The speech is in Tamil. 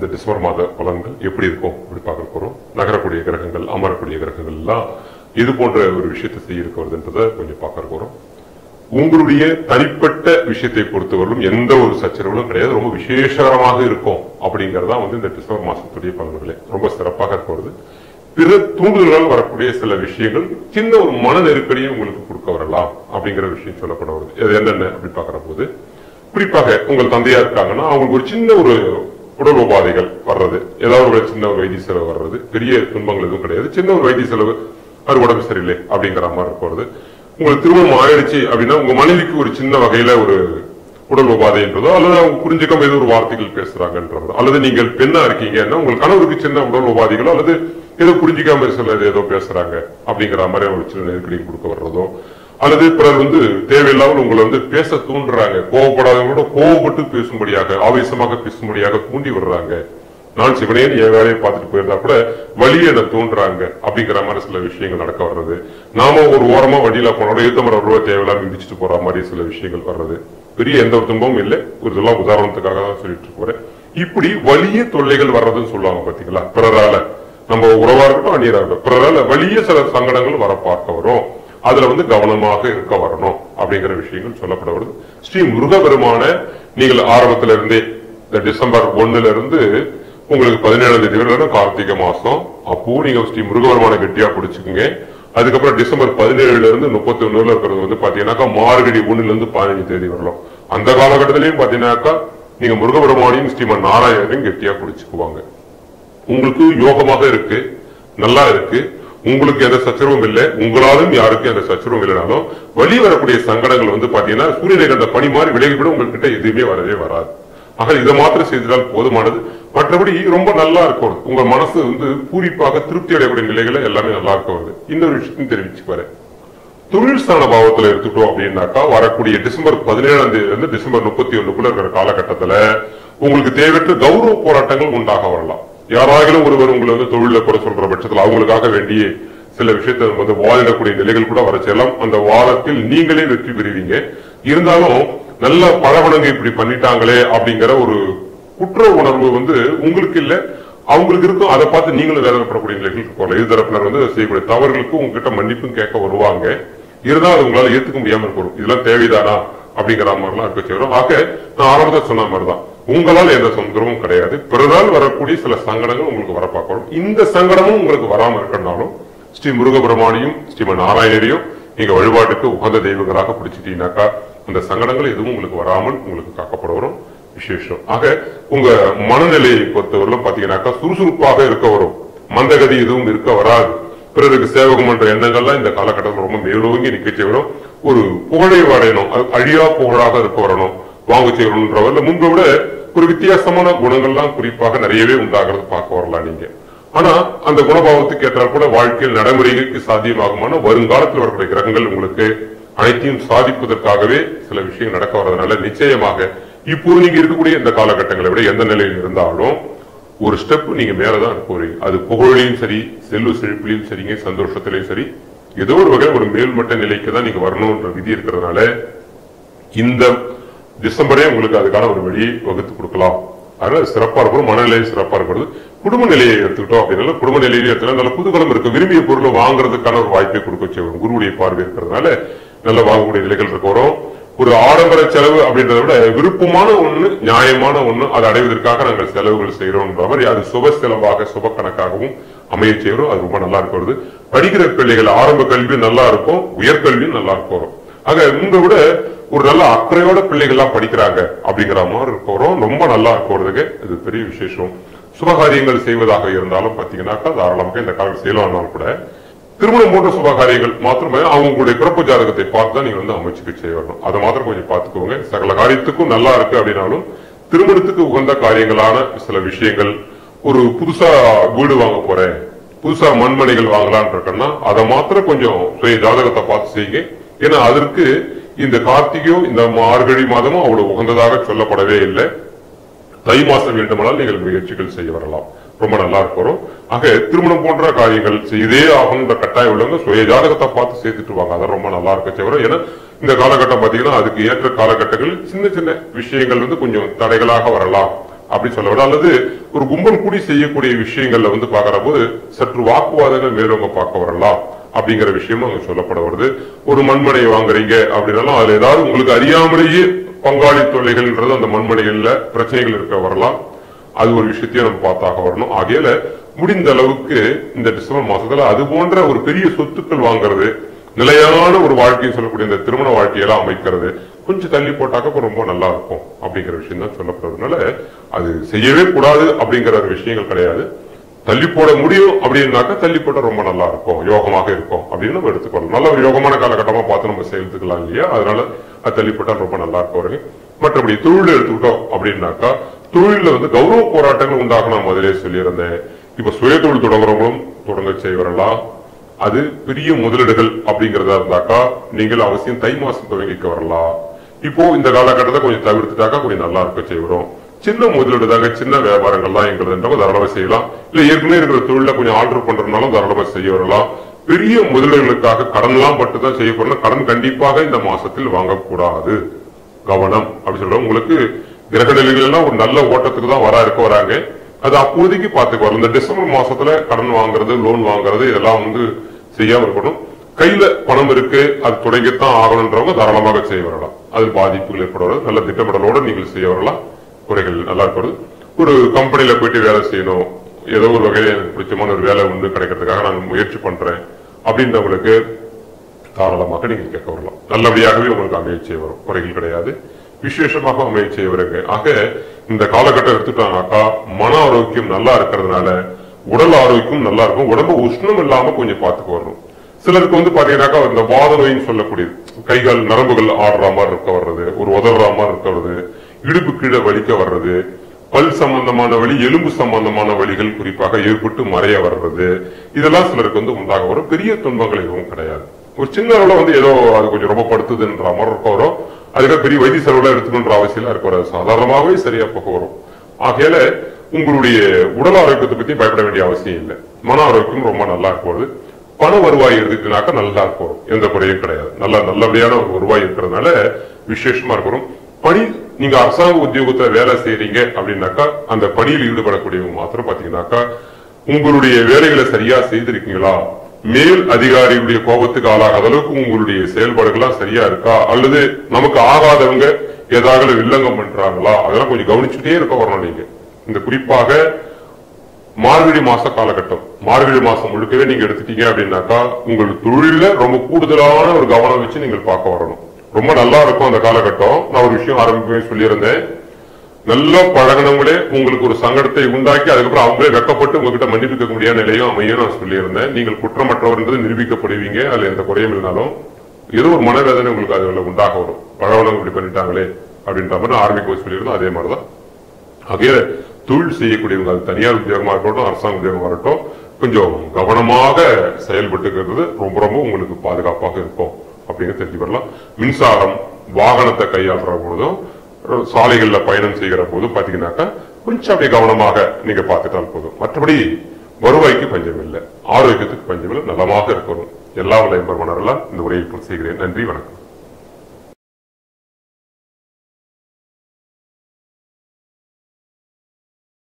இந்த டிசம்பர் மாத பலன்கள் எப்படி இருக்கும் அப்படி பார்க்க போறோம் நகரக்கூடிய கிரகங்கள் அமரக்கூடிய கிரகங்கள் எல்லாம் இது போன்ற ஒரு விஷயத்தை செய்ய இருக்க வருதுன்றதை கொஞ்சம் பார்க்க போறோம் உங்களுடைய தனிப்பட்ட விஷயத்தை பொறுத்தவரையிலும் எந்த ஒரு சச்சரவுகளும் கிடையாது ரொம்ப விசேஷகரமாக இருக்கும் அப்படிங்கறதா வந்து இந்த டிசம்பர் மாசத்துடைய பலன்களே ரொம்ப சிறப்பாக இருக்க வருது பிற தூண்டுதலால் வரக்கூடிய சில விஷயங்கள் சின்ன ஒரு மன நெருக்கடியை உங்களுக்கு கொடுக்க வரலாம் அப்படிங்கிற விஷயம் சொல்லப்பட வருது அது என்னென்ன அப்படி பார்க்கிற போது குறிப்பாக உங்கள் தந்தையா இருக்காங்கன்னா அவங்களுக்கு ஒரு சின்ன ஒரு உடல் உபாதைகள் வர்றது ஏதாவது ஒரு சின்ன ஒரு வைத்திய செலவு வர்றது பெரிய துன்பங்கள் எதுவும் கிடையாது சின்ன ஒரு வைத்திய செலவு அது உடம்பு சரியில்லை அப்படிங்கிற மாதிரி இருக்கிறது உங்களுக்கு திருமணம் ஆயிடுச்சு அப்படின்னா உங்க மனைவிக்கு ஒரு சின்ன வகையில ஒரு உடல் உபாதைன்றதோ அல்லது அவங்க புரிஞ்சுக்காம ஏதோ ஒரு வார்த்தைகள் பேசுறாங்கன்றதோ அல்லது நீங்கள் பெண்ணா இருக்கீங்கன்னா உங்கள் கணவருக்கு சின்ன உடல் உபாதைகளோ அல்லது ஏதோ புரிஞ்சுக்காம சிலர் ஏதோ பேசுறாங்க அப்படிங்கிற மாதிரி ஒரு சின்ன நெருக்கடி கொடுக்க வர்றதோ அல்லது பிறர் வந்து தேவையில்லாமல் உங்களை வந்து பேச தூண்டுறாங்க கோவப்படாதவங்களோட கோவப்பட்டு பேசும்படியாக ஆவேசமாக பேசும்படியாக தூண்டி விடுறாங்க நான் சிவனேன் என் வேலையை பார்த்துட்டு போயிருந்தா கூட வழியை என்ன தூண்டுறாங்க அப்படிங்கிற மாதிரி சில விஷயங்கள் நடக்க வர்றது நாம ஒரு ஓரமா வழியில போனோட எழுத்த மரம் ரூபா தேவையில்லாம மிதிச்சுட்டு போற மாதிரி சில விஷயங்கள் வர்றது பெரிய எந்த ஒரு துன்பமும் இல்லை ஒரு இதெல்லாம் உதாரணத்துக்காக தான் சொல்லிட்டு போறேன் இப்படி வலிய தொல்லைகள் வர்றதுன்னு சொல்லுவாங்க பாத்தீங்களா பிறரால நம்ம உறவா இருக்கட்டும் அந்நியரா இருக்கட்டும் பிறரால வலிய சில சங்கடங்கள் வர பார்க்க வரும் அதுல வந்து கவனமாக இருக்க வரணும் அப்படிங்கிற விஷயங்கள் சொல்லப்பட வருது ஸ்ரீ முருகபெருமான நீங்கள் ஆரம்பத்துல இருந்தே இந்த டிசம்பர் ஒண்ணுல இருந்து உங்களுக்கு பதினேழாம் தேதி வரை கார்த்திகை மாசம் அப்போ நீங்க ஸ்ரீ முருகபெருமான கெட்டியா பிடிச்சுக்குங்க அதுக்கப்புறம் டிசம்பர் பதினேழுல இருந்து முப்பத்தி ஒண்ணுல இருக்கிறது வந்து பாத்தீங்கன்னாக்கா மார்கழி ஒண்ணுல இருந்து பதினஞ்சு தேதி வரலாம் அந்த காலகட்டத்திலயும் பாத்தீங்கன்னாக்கா நீங்க முருகபெருமானையும் ஸ்ரீமன் நாராயணனையும் கெட்டியா பிடிச்சுக்குவாங்க உங்களுக்கு யோகமாக இருக்கு நல்லா இருக்கு உங்களுக்கு எந்த சச்சரவும் இல்லை உங்களாலும் யாருக்கும் எந்த சச்சரவும் இல்லைனாலும் வழி வரக்கூடிய சங்கடங்கள் வந்து பாத்தீங்கன்னா சூரியனை கண்ட பனி மாதிரி விலகி விட உங்ககிட்ட எதுவுமே வரவே வராது ஆக இதை மாத்திரம் செய்தால் போதுமானது மற்றபடி ரொம்ப நல்லா இருக்கும் உங்க மனசு வந்து பூரிப்பாக திருப்தி அடையக்கூடிய நிலைகளை எல்லாமே நல்லா இருக்க வருது இன்னொரு விஷயத்தையும் தெரிவிச்சுக்குவாரு தொழில் ஸ்தான பாவத்துல எடுத்துட்டோம் அப்படின்னாக்கா வரக்கூடிய டிசம்பர் பதினேழாம் தேதி இருந்து டிசம்பர் முப்பத்தி ஒண்ணுக்குள்ள இருக்கிற காலகட்டத்துல உங்களுக்கு தேவையற்ற கௌரவ போராட்டங்கள் உண்டாக வரலாம் யாராகிலும் ஒருவர் உங்களை வந்து தொழில குறை சொல்ற பட்சத்தில் அவங்களுக்காக வேண்டிய சில விஷயத்தை வந்து வாதிடக்கூடிய நிலைகள் கூட வர செல்லாம் அந்த வாதத்தில் நீங்களே வெற்றி பெறுவீங்க இருந்தாலும் நல்ல பழவனங்க இப்படி பண்ணிட்டாங்களே அப்படிங்கிற ஒரு குற்ற உணர்வு வந்து உங்களுக்கு இல்ல அவங்களுக்கு இருக்கும் அதை பார்த்து நீங்களும் வேதனைப்படக்கூடிய நிலைகளுக்கு போகலாம் இருதரப்பினர் வந்து செய்யக்கூடிய தவறுகளுக்கு உங்ககிட்ட மன்னிப்பும் கேட்க வருவாங்க இருந்தாலும் அது உங்களால ஏத்துக்க முடியாம இருக்கும் இதெல்லாம் தேவைதானா அப்படிங்கிற மாதிரிலாம் இருக்க செய்யறோம் ஆக நான் ஆரம்பத்தில் சொன்ன மாதிரிதான் உங்களால் எந்த தொந்தரவும் கிடையாது பிறரால் வரக்கூடிய சில சங்கடங்கள் உங்களுக்கு வர பார்க்கணும் இந்த சங்கடமும் உங்களுக்கு வராம இருக்கனாலும் ஸ்ரீ முருகபெருமானையும் ஸ்ரீமன் நாராயணரையும் நீங்க வழிபாட்டுக்கு உகந்த தெய்வங்களாக பிடிச்சிட்டீங்கன்னாக்கா அந்த சங்கடங்கள் எதுவும் உங்களுக்கு வராமல் உங்களுக்கு காக்கப்பட வரும் விசேஷம் ஆக உங்க மனநிலையை பொறுத்தவரையிலும் பாத்தீங்கன்னாக்கா சுறுசுறுப்பாக இருக்க வரும் மந்தகதி எதுவும் இருக்க வராது பிறருக்கு சேவகம் என்ற எண்ணங்கள்லாம் இந்த காலகட்டத்தில் ரொம்ப மேலோங்கி நிக்க செய்யணும் ஒரு புகழை வரையணும் அது அழியா புகழாக இருக்க வரணும் வாங்க செய்யணும்ன்றவர்ல முன்பை விட ஒரு வித்தியாசமான குணங்கள்லாம் குறிப்பாக நிறையவே உண்டாகிறது பார்க்க வரலாம் நீங்க ஆனா அந்த குணபாவத்துக்கு ஏற்றால் கூட வாழ்க்கையில் நடைமுறைகளுக்கு சாத்தியமாகுமான வருங்காலத்தில் வரக்கூடிய கிரகங்கள் உங்களுக்கு அனைத்தையும் சாதிப்பதற்காகவே சில விஷயம் நடக்க வர்றதுனால நிச்சயமாக இப்போது நீங்க இருக்கக்கூடிய இந்த காலகட்டங்களை விட எந்த நிலையில் இருந்தாலும் ஒரு ஸ்டெப் நீங்க மேலதான் போறீங்க அது புகழையும் சரி செல்வ செழிப்பிலையும் சரிங்க சந்தோஷத்திலையும் சரி ஏதோ ஒரு வகையில் ஒரு மேல்மட்ட நிலைக்கு தான் நீங்க வரணும்ன்ற விதி இருக்கிறதுனால இந்த டிசம்பரே உங்களுக்கு அதுக்கான ஒரு வழியை வகுத்து கொடுக்கலாம் அதனால சிறப்பா இருக்கும் மனநிலை சிறப்பா இருக்கிறது குடும்ப நிலையை எடுத்துக்கிட்டோம் அப்படின்னால குடும்ப நிலையிலே எடுத்துக்கலாம் நல்ல புதுகலம் இருக்கு விரும்பிய பொருளை வாங்குறதுக்கான ஒரு வாய்ப்பை கொடுக்க செய்வோம் குருவுடைய பார்வை இருக்கிறதுனால நல்ல வாங்கக்கூடிய நிலைகள் இருக்க வரும் ஒரு ஆடம்பர செலவு அப்படின்றத விட விருப்பமான ஒண்ணு நியாயமான ஒண்ணு அதை அடைவதற்காக நாங்கள் செலவுகள் செய்யறோம்ன்ற மாதிரி அது சுப செலவாக சுப கணக்காகவும் அமைய செய்யறோம் அது ரொம்ப நல்லா இருக்கிறது படிக்கிற பிள்ளைகள் ஆரம்ப கல்வி நல்லா இருக்கும் உயர்கல்வியும் நல்லா இருக்கும் ஆக உங்க விட ஒரு நல்ல அக்கறையோட பிள்ளைகள்லாம் படிக்கிறாங்க அப்படிங்கிற மாதிரி இருக்கிறோம் ரொம்ப நல்லா இருக்கிறதுக்கு இது பெரிய விசேஷம் சுபகாரியங்கள் செய்வதாக இருந்தாலும் பாத்தீங்கன்னாக்கா தாராளமாக இந்த காலம் செய்யலாம்னாலும் கூட திருமணம் போன்ற சுபகாரியங்கள் மாத்திரமே அவங்களுடைய பிறப்பு ஜாதகத்தை பார்த்து தான் நீங்க வந்து அமைச்சுக்கு செய்ய வரணும் அதை மாத்திரம் கொஞ்சம் பார்த்துக்கோங்க சகல காரியத்துக்கும் நல்லா இருக்கு அப்படின்னாலும் திருமணத்துக்கு உகந்த காரியங்களான சில விஷயங்கள் ஒரு புதுசா வீடு வாங்க போறேன் புதுசா மண்மனைகள் வாங்கலான் இருக்கேன்னா அதை மாத்திரம் கொஞ்சம் சுய ஜாதகத்தை பார்த்து செய்யுங்க ஏன்னா அதற்கு இந்த கார்த்திகையும் இந்த மார்கழி மாதமும் அவ்வளவு உகந்ததாக சொல்லப்படவே இல்லை தை மாசம் வேண்டுமானால் நீங்கள் முயற்சிகள் செய்ய வரலாம் ரொம்ப நல்லா இருக்கிறோம் ஆக திருமணம் போன்ற காரியங்கள் செய்தே ஆகணுன்ற கட்டாயம் உள்ளவங்க சுய ஜாதகத்தை பார்த்து சேர்த்துட்டு வாங்க அதான் ரொம்ப நல்லா இருக்க தவிர ஏன்னா இந்த காலகட்டம் பாத்தீங்கன்னா அதுக்கு ஏற்ற காலகட்டங்களில் சின்ன சின்ன விஷயங்கள் வந்து கொஞ்சம் தடைகளாக வரலாம் அப்படி சொல்ல வர அல்லது ஒரு கும்பல் கூடி செய்யக்கூடிய விஷயங்கள்ல வந்து பாக்குற போது சற்று வாக்குவாதங்கள் மேலோங்க பார்க்க வரலாம் அப்படிங்கிற விஷயமும் அங்க சொல்லப்பட வருது ஒரு மண்மனையை வாங்குறீங்க அப்படின்னாலும் அதுல ஏதாவது உங்களுக்கு அறியாமலேயே பங்காளி தொல்லைகள்ன்றது அந்த மண்மனைகள்ல பிரச்சனைகள் இருக்க வரலாம் அது ஒரு விஷயத்தையும் நம்ம பார்த்தாக வரணும் ஆகையால முடிந்த அளவுக்கு இந்த டிசம்பர் மாசத்துல அது போன்ற ஒரு பெரிய சொத்துக்கள் வாங்குறது நிலையான ஒரு வாழ்க்கையை சொல்லக்கூடிய இந்த திருமண வாழ்க்கையெல்லாம் அமைக்கிறது கொஞ்சம் தள்ளி போட்டாக்க ரொம்ப நல்லா இருக்கும் அப்படிங்கிற விஷயம் தான் சொல்லப்படுறதுனால அது செய்யவே கூடாது அப்படிங்கிற ஒரு விஷயங்கள் கிடையாது தள்ளி போட முடியும் அப்படின்னாக்கா தள்ளி போட்டா ரொம்ப நல்லா இருக்கும் யோகமாக இருக்கும் அப்படின்னு நம்ம எடுத்துக்கணும் நல்ல ஒரு யோகமான காலகட்டமா பார்த்து நம்ம செயல்த்துக்கலாம் இல்லையா அதனால அது தள்ளி போட்டா ரொம்ப நல்லா இருக்கும் வரைக்கும் மற்றபடி தொழில் எடுத்துக்கிட்டோம் அப்படின்னாக்கா தொழில வந்து கௌரவ போராட்டங்கள் உண்டாக நான் முதலே சொல்லியிருந்தேன் இப்ப சுய தொழில் தொடங்குறவங்களும் தொடங்க செய்வரலாம் அது பெரிய முதலீடுகள் அப்படிங்கறதா இருந்தாக்கா நீங்கள் அவசியம் தை மாசம் துவங்கிக்க வரலாம் இப்போ இந்த காலகட்டத்தை கொஞ்சம் தவிர்த்துட்டாக்கா கொஞ்சம் நல்லா இருக்க செய்வோம் சின்ன முதலீடு தாங்க சின்ன வியாபாரங்கள்லாம் எங்களுதுன்றவங்க தாராளமா செய்யலாம் இல்ல ஏற்கனவே இருக்கிற தொழில கொஞ்சம் ஆர்டர் பண்றதுனாலும் தாராளமா செய்ய வரலாம் பெரிய முதலீடுகளுக்காக கடன்லாம் பட்டு தான் செய்ய போறோம் கடன் கண்டிப்பாக இந்த மாசத்தில் வாங்கக்கூடாது கவனம் அப்படி சொல்றோம் உங்களுக்கு கிரக நிலைகள் எல்லாம் ஒரு நல்ல ஓட்டத்துக்கு தான் வர இருக்க வராங்க அது அப்போதைக்கு பாத்துக்கு வரும் இந்த டிசம்பர் மாசத்துல கடன் வாங்குறது லோன் வாங்குறது இதெல்லாம் வந்து செய்யாம இருக்கணும் கையில பணம் இருக்கு அது தொடங்கித்தான் ஆகணுன்றவங்க தாராளமாக செய்ய வரலாம் அது பாதிப்புகள் ஏற்படுவது நல்ல திட்டமிடலோட நீங்கள் செய்ய வரலாம் குறைகள் நல்லா இருக்கிறது ஒரு கம்பெனில போயிட்டு வேலை செய்யணும் ஏதோ ஒரு வகையில எனக்கு பிடிச்சமான ஒரு வேலை உண்டு கிடைக்கிறதுக்காக நான் முயற்சி பண்றேன் அப்படின்றவங்களுக்கு தாராளமாக நீங்க கேட்க வரலாம் நல்லபடியாகவே உங்களுக்கு அமைய செய்ய வரும் குறைகள் கிடையாது விசேஷமாக அமைய செய்ய வருங்க ஆக இந்த காலகட்டம் எடுத்துட்டாங்கனாக்கா மன ஆரோக்கியம் நல்லா இருக்கிறதுனால உடல் ஆரோக்கியம் நல்லா இருக்கும் உடம்பு உஷ்ணம் இல்லாம கொஞ்சம் பார்த்துக்க வரணும் சிலருக்கு வந்து பாத்தீங்கன்னாக்கா இந்த வாத நோயின்னு சொல்லக்கூடியது கைகால் நரம்புகள் ஆடுற மாதிரி இருக்க வர்றது ஒரு உதற மாதிரி இருக்க வர்றது இடுப்பு கீழே வலிக்க வர்றது பல் சம்பந்தமான வலி எலும்பு சம்பந்தமான வலிகள் குறிப்பாக ஏற்பட்டு மறைய வர்றது இதெல்லாம் சிலருக்கு வந்து உண்டாக வரும் பெரிய துன்பங்கள் எதுவும் கிடையாது ஒரு சின்ன அளவுல வந்து ஏதோ அது கொஞ்சம் ரொம்ப படுத்துதுன்ற மாதிரி இருக்க வரும் அதுக்காக பெரிய வைத்திய செலவுல எடுத்துக்கணுன்ற அவசியம் இருக்க வராது சாதாரணமாகவே சரியா போக வரும் ஆகையால உங்களுடைய உடல் ஆரோக்கியத்தை பத்தி பயப்பட வேண்டிய அவசியம் இல்லை மன ஆரோக்கியம் ரொம்ப நல்லா இருக்கும் பண வருவாய் எடுத்துக்கினாக்கா நல்லா இருக்கும் எந்த குறையும் கிடையாது நல்ல நல்லபடியான ஒரு வருவாய் இருக்கிறதுனால விசேஷமா இருக்கிறோம் பணி நீங்க அரசாங்க உத்தியோகத்துல வேலை செய்யறீங்க அப்படின்னாக்கா அந்த பணியில் ஈடுபடக்கூடியவங்க மாத்திரம் பாத்தீங்கன்னாக்கா உங்களுடைய வேலைகளை சரியா செய்திருக்கீங்களா மேல் அதிகாரியுடைய கோபத்துக்கு ஆளாகாத அளவுக்கு உங்களுடைய செயல்பாடுகள்லாம் சரியா இருக்கா அல்லது நமக்கு ஆகாதவங்க ஏதாவது வில்லங்கம் பண்றாங்களா அதெல்லாம் கொஞ்சம் கவனிச்சுட்டே இருக்க வரணும் நீங்க இந்த குறிப்பாக மார்கழி மாச காலகட்டம் மார்கழி மாசம் முழுக்கவே நீங்க எடுத்துட்டீங்க அப்படின்னாக்கா உங்கள் தொழில ரொம்ப கூடுதலான ஒரு கவனம் வச்சு நீங்கள் பார்க்க வரணும் ரொம்ப நல்லா இருக்கும் அந்த காலகட்டம் நான் ஒரு விஷயம் ஆரம்பிக்கவே சொல்லியிருந்தேன் நல்லா பழகினவங்களே உங்களுக்கு ஒரு சங்கடத்தை உண்டாக்கி அதுக்கப்புறம் அவங்களே வெக்கப்பட்டு உங்ககிட்ட மன்னிப்பு கேட்க முடியாத நிலையும் அமையும் நான் சொல்லியிருந்தேன் நீங்கள் குற்றமற்றவர் என்பது நிரூபிக்கப்படுவீங்க அதுல எந்த குறையும் இல்லைனாலும் ஏதோ ஒரு மனவேதனை உங்களுக்கு அதுல உண்டாக வரும் பழகினவங்க இப்படி பண்ணிட்டாங்களே அப்படின்ற மாதிரி நான் ஆரம்பிக்க சொல்லியிருந்தோம் அதே மாதிரிதான் ஆகைய தொழில் செய்யக்கூடியவங்க அது தனியார் உத்தியோகமா இருக்கட்டும் அரசாங்க உத்தியோகமா இருக்கட்டும் கொஞ்சம் கவனமாக செயல்பட்டுக்கிறது ரொம்ப ரொம்ப உங்களுக்கு பாதுகாப்பாக இருக்கும் அப்படிங்கிறது தெரிஞ்சு வரலாம் மின்சாரம் வாகனத்தை கையாளுற பொழுதும் சாலைகள்ல பயணம் செய்கிற போதும் பாத்தீங்கன்னாக்கா கொஞ்சம் அப்படியே கவனமாக நீங்க பார்த்துட்டால் போதும் மற்றபடி வருவாய்க்கு பஞ்சம் இல்லை ஆரோக்கியத்துக்கு பஞ்சம் இல்லை நலமாக இருக்கணும் எல்லா வலையும் பெருமானரெல்லாம் இந்த உரையை செய்கிறேன் நன்றி வணக்கம்